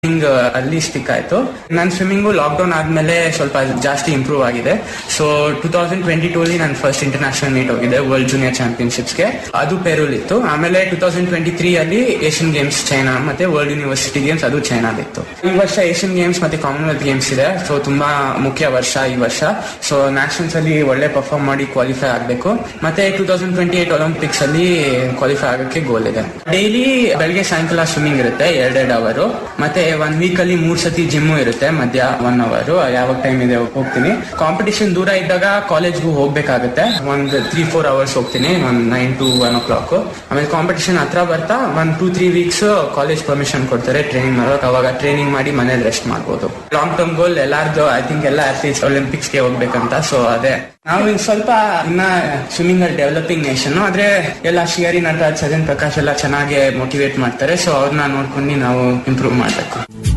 swimming ಅಲ್ಲಿ stick ಆಯ್ತು ನನ್ನ ಸ್ವಿಮ್ಮಿಂಗು ಲಾಕ್ಡೌನ್ ಆದ್ಮೇಲೆ ಸ್ವಲ್ಪ ಜಾಸ್ತಿ ಇಂಪ್ರೂವ್ ಆಗಿದೆ so two thousand twenty two ಅಲ್ಲಿ ನಾನು ಫಸ್ಟ್ ಇಂಟರ್ನ್ಯಾಷನಲ್ ಮೀಟ್ ಹೋಗಿದೆ ವರ್ಲ್ಡ್ ಜೂನಿಯರ್ ಚಾಂಪಿಯನ್ಶಿಪ್ಸ್ಗೆ ಅದು ಪೆರೂಲ್ ಇತ್ತು ಆಮೇಲೆ ಟೂ ತೌಸಂಡ್ ಟ್ವೆಂಟಿ ತ್ರೀ ಅಲ್ಲಿ ಏಷ್ಯನ್ ಗೇಮ್ಸ್ ಚೈನಾ ಮತ್ತೆ ವರ್ಲ್ಡ್ ಯೂನಿವರ್ಸಿಟಿ ಗೇಮ್ಸ್ ಅದು ಚೈನಾದಿತ್ತು ಈ ವರ್ಷ ಏಷ್ಯನ್ ಗೇಮ್ಸ್ ಮತ್ತೆ ಕಾಮನ್ವೆಲ್ತ್ ಗೇಮ್ಸ್ ಇದೆ ಸೊ ತುಂಬಾ ಮುಖ್ಯ ವರ್ಷ ಈ ವರ್ಷ ಸೊ ನ್ಯಾಷನಲ್ಸ್ ಅಲ್ಲಿ ಒಳ್ಳೆ ಪರ್ಫಾರ್ಮ್ ಮಾಡಿ ಕ್ವಾಲಿಫೈ ಆಗಬೇಕು ಮತ್ತೆ two thousand twenty eight Olympics ಅಲ್ಲಿ ಕ್ವಾಲಿಫೈ ಆಗಕ್ಕೆ ಗೋಲ್ ಇದೆ ಡೈಲಿ ಬೆಳಗ್ಗೆ ಸಾಯಂಕಾಲ ಸ್ವಿಮ್ಮಿಂಗ್ ಇರುತ್ತೆ ಎರಡೆರಡು ಅವರು ಮತ್ತೆ ಒನ್ ವೀಕ್ ಅಲ್ಲಿ ಮೂರ್ ಸತಿ ಜಿಮ್ಮು ಇರುತ್ತೆ ಮಧ್ಯ ಒನ್ ಅವರ್ ಯಾವಾಗ ಟೈಮ್ ಇದೆ ಹೋಗ್ತೀನಿ ಕಾಂಪಿಟಿಷನ್ ದೂರ ಇದ್ದಾಗ ಕಾಲೇಜ್ಗೂ ಹೋಗ್ಬೇಕಾಗುತ್ತೆ ಒಂದ್ ತ್ರೀ ಫೋರ್ ಅವರ್ಸ್ ಹೋಗ್ತೀನಿ ಒಂದ್ nine to one o'clock ಆಮೇಲೆ ಕಾಂಪಿಟಿಷನ್ ಹತ್ರ ಬರ್ತಾ ಒಂದ್ two three weeks college permission ಕೊಡ್ತಾರೆ ಟ್ರೈನಿಂಗ್ ಮಾಡೋಕೆ ಅವಾಗ ಟ್ರೈನಿಂಗ್ ಮಾಡಿ ಮನೇಲಿ ರೆಸ್ಟ್ ಮಾಡ್ಬೋದು ಲಾಂಗ್ ಟರ್ಮ್ ಗೋಲ್ ಎಲ್ಲಾರ್ದು ಐ ಥಿಂಕ್ ಎಲ್ಲ ಅಥ್ಲೀಟ್ಸ್ ಒಲಿಂಪಿಕ್ಸ್ ಗೆ ಹೋಗ್ಬೇಕಂತ ಸೊ ಅದೇ ನಾವು ಇನ್ ಸ್ವಲ್ಪ ಇನ್ನ ಸ್ವಿಮ್ಮಿಂಗ್ ಅಲ್ಲಿ ಡೆವಲಪಿಂಗ್ ನೇಷನ್ ಆದ್ರೆ ಎಲ್ಲ ಶ್ರೀಹರಿ ನಟರಾಜ್ ಸಜನ್ ಪ್ರಕಾಶ್ ಎಲ್ಲ ಚೆನ್ನಾಗಿ ಮೋಟಿವೇಟ್ ಮಾಡ್ತಾರೆ ಸೊ ಅವ್ರನ್ನ ನೋಡ್ಕೊಂಡು ನಾವು ಇಂಪ್ರೂವ್ ಮಾಡ್ಬೇಕು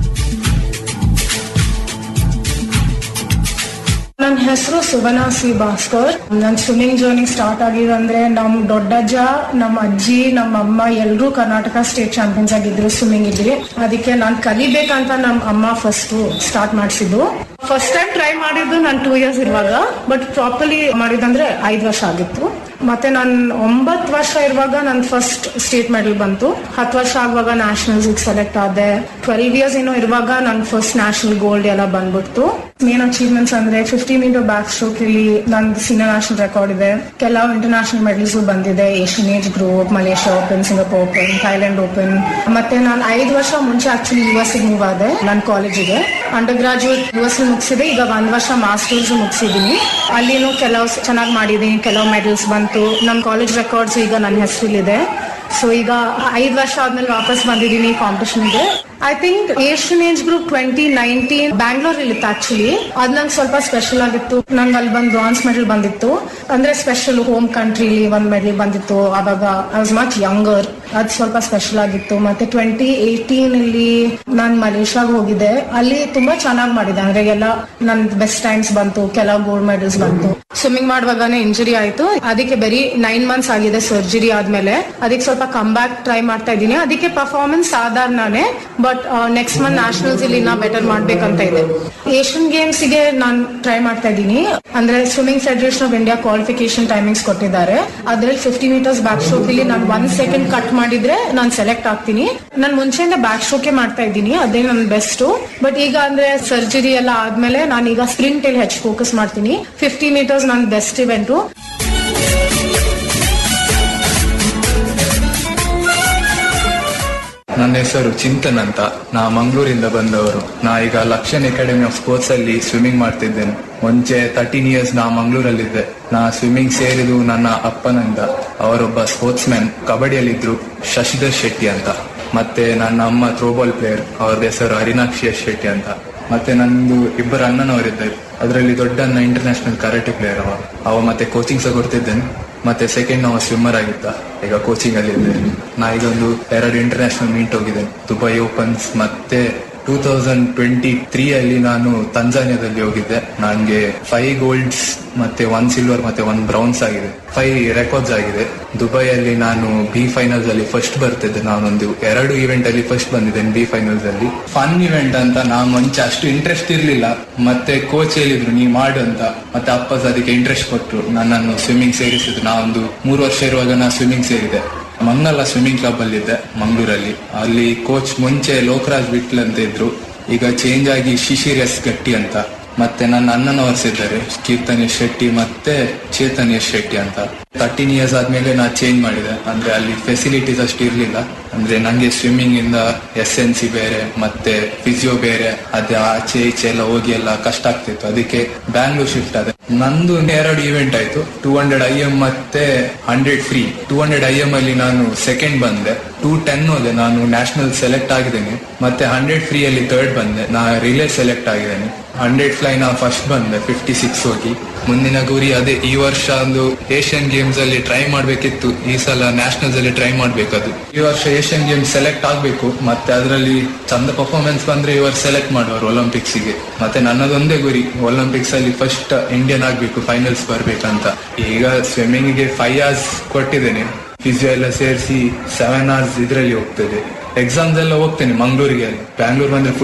ನನ್ನ ಹೆಸರು ಸುವರ್ಣ ಸಿ ಭಾಸ್ಕರ್ ನನ್ನ ಸ್ವಿಮ್ಮಿಂಗ್ ಜರ್ನಿ ಸ್ಟಾರ್ಟ್ ಆಗಿದಂದ್ರೆ ನಮ್ ದೊಡ್ಡಜ್ಜ ನಮ್ಮ ಅಜ್ಜಿ ನಮ್ಮ ಅಮ್ಮ ಎಲ್ಲರೂ ಕರ್ನಾಟಕ ಸ್ಟೇಟ್ ಚಾಂಪಿಯನ್ಸ್ ಆಗಿದ್ರು ಸ್ವಿಮ್ಮಿಂಗ್ ಇಲ್ಲಿ ಅದಕ್ಕೆ ನಾನು ಕಲಿಬೇಕಂತ ನಮ್ಮ ಅಮ್ಮ ಫಸ್ಟ್ ಸ್ಟಾರ್ಟ್ ಮಾಡಿಸಿದ್ದು ಫಸ್ಟ್ ಟೈಮ್ ಟ್ರೈ ಮಾಡಿದ್ದು ನಾನು ಟೂ ಇಯರ್ಸ್ ಇರುವಾಗ ಬಟ್ ಪ್ರಾಪರ್ಲಿ ಮಾಡಿದಂದ್ರೆ ಐದು ವರ್ಷ ಆಗಿತ್ತು ಮತ್ತೆ ನಾನು ಒಂಬತ್ತು ವರ್ಷ ಇರುವಾಗ ನನ್ ಫಸ್ಟ್ ಸ್ಟೇಟ್ ಮೆಡಲ್ ಬಂತು ಹತ್ತು ವರ್ಷ ಆಗುವಾಗ ನ್ಯಾಷನಲ್ಸ್ ಸೆಲೆಕ್ಟ್ ಆದೆ ಟ್ವೆಲ್ವ್ ಇಯರ್ಸ್ ಏನೋ ಇರುವಾಗ ನನ್ ಫಸ್ಟ್ ನ್ಯಾಷನಲ್ ಗೋಲ್ಡ್ ಎಲ್ಲ ಬಂದ್ಬಿಡ್ತು ಮೇನ್ ಅಚೀವ್ಮೆಂಟ್ಸ್ ಅಂದ್ರೆ ಫಿಫ್ಟಿ ಮೀಟರ್ ಬ್ಯಾಕ್ ಸ್ಟ್ರೋಕ್ ಇಲ್ಲಿ ನಂದು ಸೀನಿಯರ್ ನ್ಯಾಷನಲ್ ರೆಕಾರ್ಡ್ ಇದೆ ಕೆಲವು ಇಂಟರ್ನ್ಯಾಷನಲ್ ಮೆಡಲ್ಸ್ ಬಂದಿದೆ Asian age group Malaysia open Singapore open Thailand open ಮತ್ತೆ ನಾನು ಐದು ವರ್ಷ ಮುಂಚೆ ಆಕ್ಚುಲಿ ಯು ಎಸ್ ಮೂವ್ ಆದೆ ನನ್ನ ಕಾಲೇಜಿಗೆ ಅಂಡರ್ ಗ್ರಾಜುಯೇಟ್ ಯು ಎಸ್ ಮುಗಿಸಿದೆ ಈಗ ಒಂದ್ ವರ್ಷ ಮಾಸ್ಟರ್ಸ್ ಮುಗಿಸಿದೀನಿ ಅಲ್ಲಿನೂ ಕೆಲವು ಚೆನ್ನಾಗಿ ಮಾಡಿದೀನಿ ಕೆಲವು ಮೆಡಲ್ಸ್ ಬಂತು ನಮ್ಮ ಕಾಲೇಜ್ ರೆಕಾರ್ಡ್ಸ್ ಈಗ ನನ್ನ ಹೆಸರಲ್ಲಿದೆ ಸೊ ಈಗ ಐದು ವರ್ಷ ಆದ್ಮೇಲೆ ವಾಪಸ್ ಬಂದಿದ್ದೀನಿ ಕಾಂಪಿಟೇಷನ್ಗೆ I think Asian age group twenty nineteen Bangalore ಇತ್ತು ಆಕ್ಚುಲಿ ಅದ್ ನಂಗೆ ಸ್ವಲ್ಪ ಸ್ಪೆಷಲ್ ಆಗಿತ್ತು ನಂಗೆ ಅಲ್ಲಿ ಬಂದು ಬ್ರಾನ್ಸ್ ಮೆಡಲ್ ಬಂದಿತ್ತು ಅಂದ್ರೆ ಸ್ಪೆಷಲ್ ಹೋಮ್ ಕಂಟ್ರಿಲಿ ಒಂದ್ ಮೆಡಲ್ ಬಂದಿತ್ತು ಅವಾಗ ಐ ವಾಸ್ ಮಚ್ ಯಂಗರ್ ಅದ್ ಸ್ವಲ್ಪ ಸ್ಪೆಷಲ್ ಆಗಿತ್ತು ಮತ್ತೆ ಟ್ವೆಂಟಿ ಏಯ್ಟೀನ್ ಅಲ್ಲಿ ನಾನ್ ಮಲೇಷ್ಯಾಗ ಹೋಗಿದ್ದೆ ಅಲ್ಲಿ ತುಂಬಾ ಚೆನ್ನಾಗಿ ಮಾಡಿದೆ ಅಂದ್ರೆ ಎಲ್ಲ ನನ್ ಬೆಸ್ಟ್ ಟೈಮ್ಸ್ ಬಂತು ಕೆಲವು ಗೋಲ್ಡ್ ಮೆಡಲ್ಸ್ ಬಂತು ಸ್ವಿಮ್ಮಿಂಗ್ ಮಾಡುವಾಗನೇ ಇಂಜುರಿ ಆಯ್ತು ಅದಕ್ಕೆ ಬರೀ ನೈನ್ ಮಂತ್ಸ್ ಆಗಿದೆ ಸರ್ಜರಿ ಆದ್ಮೇಲೆ ಅದಕ್ಕೆ ಸ್ವಲ್ಪ ಕಮ್ ಬ್ಯಾಕ್ ಟ್ರೈ ಮಾಡ್ತಾ ಇದ್ದೀನಿ ಅದಕ್ಕೆ ಪರ್ಫಾರ್ಮೆನ್ಸ್ ಸಾಧಾರಣನೇ ಬಟ್ ನೆಕ್ಸ್ಟ್ ಮಂತ್ ನ್ಯಾಷನಲ್ಸ್ ಇಲ್ಲಿ ನಾ ಬೆಟರ್ ಮಾಡ್ಬೇಕಂತ ಇದೆ ಏಷ್ಯನ್ ಗೇಮ್ಸ್ ಗೆ ನಾನು ಟ್ರೈ ಮಾಡ್ತಾ ಇದ್ದೀನಿ ಅಂದ್ರೆ swimming federation of India qualification timings ಕೊಟ್ಟಿದ್ದಾರೆ ಅದ್ರಲ್ಲಿ ಫಿಫ್ಟಿ ಮೀಟರ್ಸ್ ಬ್ಯಾಕ್ ಸ್ಟ್ರೋಕ್ ಇಲ್ಲಿ ನಾನು ಒನ್ ಸೆಕೆಂಡ್ ಕಟ್ ಮಾಡಿದ್ರೆ ನಾನು ಸೆಲೆಕ್ಟ್ ಆಗ್ತೀನಿ ನಾನು ಮುಂಚೆಯಿಂದ ಬ್ಯಾಕ್ ಸ್ಟ್ರೋಕೆ ಮಾಡ್ತಾ ಇದ್ದೀನಿ ಅದೇ ನನ್ನ ಬೆಸ್ಟ್ ಬಟ್ ಈಗ ಅಂದ್ರೆ ಸರ್ಜರಿ ಎಲ್ಲ ಆದ್ಮೇಲೆ ನಾನು ಈಗ ಸ್ಪ್ರಿಂಟ್ ಅಲ್ಲಿ ಹೆಚ್ಚು ಫೋಕಸ್ ಮಾಡ್ತೀನಿ ಫಿಫ್ಟಿ ಮೀಟರ್ಸ್ ನನ್ನ ಬೆಸ್ಟ್ ಇವೆಂಟು ನನ್ನ ಹೆಸರು ಚಿಂತನ್ ಅಂತ ನಾ ಮಂಗಳೂರಿಂದ ಬಂದವರು ನಾ ಈಗ ಲಕ್ಷನ್ ಅಕಾಡೆಮಿ ಆಫ್ ಸ್ಪೋರ್ಟ್ಸ್ ಅಲ್ಲಿ ಸ್ವಿಮ್ಮಿಂಗ್ ಮಾಡ್ತಿದ್ದೇನೆ ಮುಂಚೆ ತರ್ಟೀನ್ ಇಯರ್ಸ್ ನಾ ಮಂಗಳೂರಲ್ಲಿದ್ದೆ ನಾ ಸ್ವಿಮ್ಮಿಂಗ್ ಸೇರಿದು ನನ್ನ ಅಪ್ಪನಿಂದ ಅವರೊಬ್ಬ ಸ್ಪೋರ್ಟ್ಸ್ ಮ್ಯಾನ್ ಕಬಡ್ಡಿಯಲ್ಲಿದ್ರು ಶಶಿಧರ್ ಶೆಟ್ಟಿ ಅಂತ ಮತ್ತೆ ನನ್ನ ಅಮ್ಮ ಥ್ರೋಬಾಲ್ ಪ್ಲೇಯರ್ ಅವ್ರದ್ದು ಹೆಸರು ಹರಿನಾಕ್ಷಿ ಎಸ್ ಶೆಟ್ಟಿ ಅಂತ ಮತ್ತೆ ನಂದು ಇಬ್ಬರು ಅಣ್ಣನವರಿದ್ದಾರೆ ಅದರಲ್ಲಿ ದೊಡ್ಡ ಅಣ್ಣ ಇಂಟರ್ನ್ಯಾಷನಲ್ ಕರಾಟೆ ಪ್ಲೇಯರ್ ಅವ ಅವ ಮತ್ತೆ ಕೋಚಿಂಗ್ ಸಹ ಕೊಡ್ತಿದ್ದೇನೆ ಮತ್ತೆ ಸೆಕೆಂಡ್ ನಾವು ಸ್ವಿಮ್ಮರ್ ಆಗಿದ್ದ ಈಗ ಕೋಚಿಂಗ್ ಅಲ್ಲಿ ಇದ್ದೇನೆ ನಾ ಈಗ ಒಂದು ಎರಡು ಇಂಟರ್ನ್ಯಾಷನಲ್ ಮೀಟ್ ಹೋಗಿದ್ದೇನೆ ದುಬೈ ಓಪನ್ಸ್ ಮತ್ತೆ ಟೂ ತೌಸಂಡ್ ಟ್ವೆಂಟಿ ತ್ರೀ ಅಲ್ಲಿ ನಾನು ತಂಜಾನಿಯಾದಲ್ಲಿ ಹೋಗಿದ್ದೆ ನನಗೆ ಫೈವ್ ಗೋಲ್ಡ್ಸ್ ಮತ್ತೆ ಒನ್ ಸಿಲ್ವರ್ ಮತ್ತೆ ಒನ್ ಬ್ರೌನ್ಸ್ ಆಗಿದೆ ಫೈವ್ ರೆಕಾರ್ಡ್ಸ್ ಆಗಿದೆ ದುಬೈಯಲ್ಲಿ ನಾನು ಬಿ ಫೈನಲ್ಸ್ ಅಲ್ಲಿ ಫಸ್ಟ್ ಬರ್ತಿದ್ದೆ ನಾನೊಂದು ಎರಡು ಇವೆಂಟ್ ಅಲ್ಲಿ ಫಸ್ಟ್ ಬಂದಿದ್ದೇನೆ ಬಿ ಫೈನಲ್ಸ್ ಅಲ್ಲಿ ಫನ್ ಇವೆಂಟ್ ಅಂತ ನಾ ಮುಂಚೆ ಅಷ್ಟು ಇಂಟ್ರೆಸ್ಟ್ ಇರ್ಲಿಲ್ಲ ಮತ್ತೆ ಕೋಚ್ ಹೇಳಿದ್ರು ನೀ ಮಾಡು ಅಂತ ಮತ್ತೆ ಅಪ್ಪ ಸಹ ಅದಕ್ಕೆ ಇಂಟ್ರೆಸ್ಟ್ ಕೊಟ್ಟರು ನನ್ನನ್ನು ಸ್ವಿಮ್ಮಿಂಗ್ ಸೇರಿಸಿದ್ರು ನಾ ಒಂದು ಮೂರು ವರ್ಷ ಇರುವಾಗ ನಾ ಸ್ವಿಮ್ಮಿಂಗ್ ಸೇರಿದೆ ಮಂಗಲ ಸ್ವಿಮ್ಮಿಂಗ್ ಕ್ಲಬ್ ಅಲ್ಲಿ ಇದ್ದೆ ಮಂಗಳೂರಲ್ಲಿ ಅಲ್ಲಿ ಕೋಚ್ ಮುಂಚೆ ಲೋಕರಾಜ್ ಬಿಟ್ಲ್ ಅಂತ ಇದ್ರು ಈಗ ಚೇಂಜ್ ಆಗಿ ಶಿಶಿರ್ ಎಸ್ ಗಟ್ಟಿ ಅಂತ ಮತ್ತೆ ನನ್ನ ಅಣ್ಣನವರ್ಸ್ ಇದ್ದಾರೆ ಕೀರ್ತನ್ ಎಸ್ ಶೆಟ್ಟಿ ಮತ್ತೆ ಚೇತನ್ ಎಸ್ ಶೆಟ್ಟಿ ಅಂತ ತರ್ಟೀನ್ ಇಯರ್ಸ್ ಆದ್ಮೇಲೆ ನಾ ಚೇಂಜ್ ಮಾಡಿದೆ ಅಂದ್ರೆ ಅಲ್ಲಿ ಫೆಸಿಲಿಟೀಸ್ ಅಷ್ಟು ಇರ್ಲಿಲ್ಲ ಅಂದ್ರೆ ನಂಗೆ ಸ್ವಿಮ್ಮಿಂಗ್ ಇಂದ ಎಸ್ ಎನ್ ಸಿ ಬೇರೆ ಮತ್ತೆ ಫಿಸಿಯೋ ಬೇರೆ ಅದೇ ಆಚೆ ಈಚೆ ಎಲ್ಲ ಹೋಗಿ ಎಲ್ಲ ಕಷ್ಟ ಆಗ್ತಿತ್ತು ಅದಕ್ಕೆ ಬ್ಯಾಂಗ್ಳೂರ್ ಶಿಫ್ಟ್ ಆದೆ ನಂದು ಎರಡು ಇವೆಂಟ್ ಆಯ್ತು ಟೂ ಹಂಡ್ರೆಡ್ ಐ ಎಂ ಮತ್ತೆ hundred free two hundred I M ಅಲ್ಲಿ ನಾನು ಸೆಕೆಂಡ್ ಬಂದೆ ಟೂ ಟೆನ್ ಹೋದೆ ನಾನು ನ್ಯಾಷನಲ್ ಸೆಲೆಕ್ಟ್ ಆಗಿದ್ದೇನೆ ಮತ್ತೆ ಹಂಡ್ರೆಡ್ ಫ್ರೀ ಅಲ್ಲಿ ಥರ್ಡ್ ಬಂದೆ ನಾ ರಿಲೇ ಸೆಲೆಕ್ಟ್ ಆಗಿದ್ದೇನೆ ಹಂಡ್ರೆಡ್ ಫ್ಲೈ ನಾ ಫಸ್ಟ್ ಬಂದೆ ಫಿಫ್ಟಿ ಸಿಕ್ಸ್ ಹೋಗಿ ಮುಂದಿನ ಗುರಿ ಅದೇ ಈ ವರ್ಷ ಒಂದು ಏಷ್ಯನ್ ಗೇಮ್ಸ್ ಅಲ್ಲಿ ಟ್ರೈ ಮಾಡ್ಬೇಕಿತ್ತು ಈ ಸಲ ನ್ಯಾಷನಲ್ಸ್ ಅಲ್ಲಿ ಟ್ರೈ ಮಾಡ್ಬೇಕದು ಈ ವರ್ಷ ಏಷ್ಯನ್ ಗೇಮ್ಸ್ ಸೆಲೆಕ್ಟ್ ಆಗ್ಬೇಕು ಮತ್ತೆ ಅದರಲ್ಲಿ ಚಂದ ಪರ್ಫಾರ್ಮೆನ್ಸ್ ಬಂದ್ರೆ ಈ ವರ್ಷ ಸೆಲೆಕ್ಟ್ ಮಾಡುವರು ಒಲಿಂಪಿಕ್ಸ್ ಗೆ ಮತ್ತೆ ನನ್ನದೊಂದೇ ಗುರಿ ಒಲಿಂಪಿಕ್ಸ್ ಅಲ್ಲಿ ಫಸ್ಟ್ ಇಂಡಿಯನ್ ಆಗ್ಬೇಕು ಫೈನಲ್ಸ್ ಬರ್ಬೇಕಂತ ಈಗ ಸ್ವಿಮ್ಮಿಂಗ್ ಗೆ ಫೈವ್ ಅವರ್ಸ್ ಕೊಟ್ಟಿದ್ದೇನೆ ಫಿಸಿಯೋ ಎಲ್ಲ ಸೇರಿಸಿ ಸೆವೆನ್ ಅವರ್ಸ್ ಇದರಲ್ಲಿ ಹೋಗ್ತದೆ ಎಕ್ಸಾಮ್ಸ್ ಎಲ್ಲ ಹೋಗ್ತೇನೆ ಮಂಗ್ಳೂರಿಗೆ ಬ್ಯಾಂಗ್ಳೂರ್ ಬಂದ್ರೆ